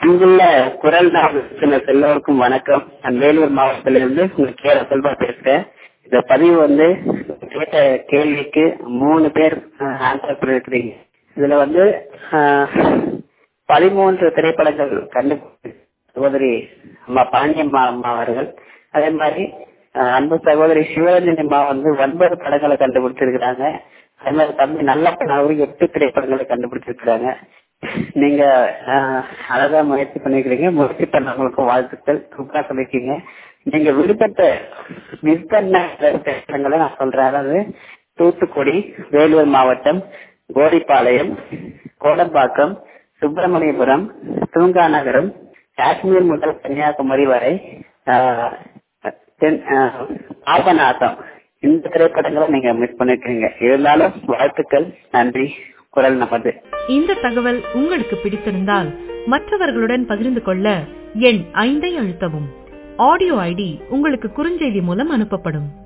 அங்குள்ள குரல் நாவல் எல்லோருக்கும் வணக்கம் நான் வேலூர் மாவட்டத்திலிருந்து உங்க கே செல்வா பேசுறேன் இந்த பதிவு வந்து கேட்ட கேள்விக்கு மூணு பேர் ஆன்சர் பண்ணிருக்கிறீங்க இதுல வந்து ஆஹ், பதிமூன்று திரைப்படங்கள் கண்டு சகோதரி அம்மா பாண்டியம்மா அம்மா அவர்கள் அதே மாதிரி ஆஹ், அன்பு சகோதரி சிவரஞ்சனி அம்மா வந்து ஒன்பது படங்களை கண்டுபிடிச்சிருக்கிறாங்க அதே மாதிரி தம்பி நல்ல அவரு எட்டு திரைப்படங்களை கண்டுபிடிச்சிருக்கிறாங்க நீங்க ஆஹ், அழகா முயற்சி பண்ணிருக்கீங்க முயற்சி பண்ணவங்களுக்கு வாழ்த்துக்கள் சூப்பரா சொல்லிருக்கீங்க நீங்க விடுபட்ட மிஸ் பண்ண திரைப்படங்களை நான் சொல்றேன் அதாவது தூத்துக்குடி வேலூர் மாவட்டம் கோடிப்பாளையம் கோடம்பாக்கம் சுப்பிரமணியபுரம் தூங்கா நகரம் காஷ்மீர் முதல் கன்னியாகுமரி வரை ஆஹ், தென் ஆஹ், பாபநாசம் இந்த திரைப்படங்களை நீங்க மிஸ் பண்ணிருக்கீங்க இருந்தாலும் வாழ்த்துக்கள் நன்றி குரல் நமது இந்த தகவல் உங்களுக்கு பிடித்திருந்தால் மற்றவர்களுடன் பகிர்ந்து கொள்ள எண் ஐந்தை அழுத்தவும் ஆடியோ ஐடி உங்களுக்கு குறுஞ்செய்தி மூலம் அனுப்பப்படும்